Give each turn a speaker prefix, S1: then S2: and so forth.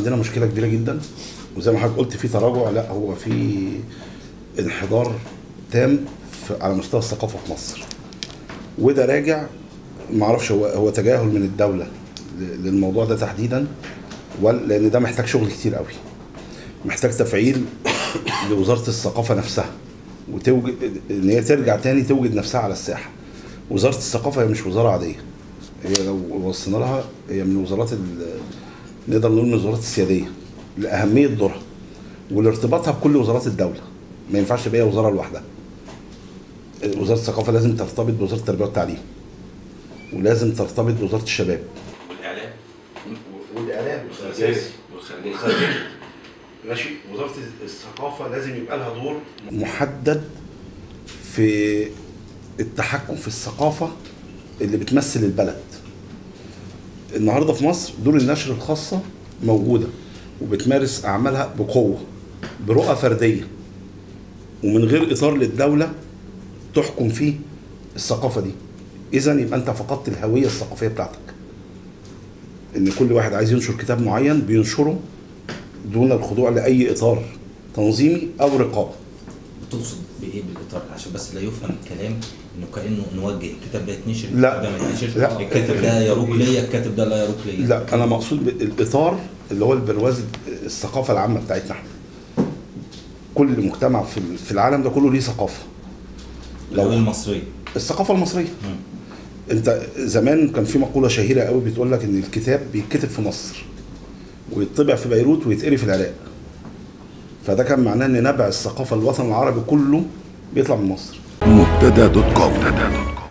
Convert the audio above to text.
S1: عندنا مشكله كبيره جدا وزي ما حضرتك قلت في تراجع لا هو في انحدار تام في- على مستوى الثقافه في مصر وده راجع ما اعرفش هو هو تجاهل من الدوله ل- للموضوع ده تحديدا ولا لان ده محتاج شغل كتير قوي محتاج تفعيل لوزاره الثقافه نفسها وتوجد ان هي ترجع تاني توجد نفسها على الساحه وزاره الثقافه هي مش وزاره عاديه هي لو وصلنا لها هي من وزارات ال- نقدر نقول من الوزارات السياديه لاهميه دورها ولارتباطها بكل وزارات الدوله ما ينفعش تبقى هي وزاره لوحدها وزاره الثقافه لازم ترتبط بوزاره التربيه والتعليم ولازم ترتبط بوزاره الشباب
S2: والاعلام
S1: والاعلام
S2: والخارجيه والخارجيه
S1: ماشي وزاره الثقافه لازم يبقى لها دور محدد في التحكم في الثقافه اللي بتمثل البلد النهارده في مصر دور النشر الخاصه موجوده وبتمارس اعمالها بقوه برؤى فرديه ومن غير اطار للدوله تحكم فيه الثقافه دي اذا يبقى انت فقدت الهويه الثقافيه بتاعتك ان كل واحد عايز ينشر كتاب معين بينشره دون الخضوع لاي اطار تنظيمي او رقابه
S3: تقصد بايه بالاطار عشان بس لا يفهم الكلام انه كانه نوجه الكتاب ده يتنشر
S1: لا.
S3: الكتاب ده ما يتنشرش
S1: لا.
S3: الكاتب ده يروج ليا الكاتب ده لا يروج ليا
S1: لا انا مقصود بالاطار اللي هو البرواز الثقافه العامه بتاعتنا احنا كل مجتمع في في العالم ده كله ليه ثقافه
S3: لو المصريه
S1: الثقافه المصريه
S3: مم.
S1: انت زمان كان في مقوله شهيره قوي بتقول لك ان الكتاب بيتكتب في مصر ويطبع في بيروت ويتقري في العراق فده كان معناه ان نبع الثقافه الوطن العربي كله بيطلع من مصر
S4: مبتدا دوت كوم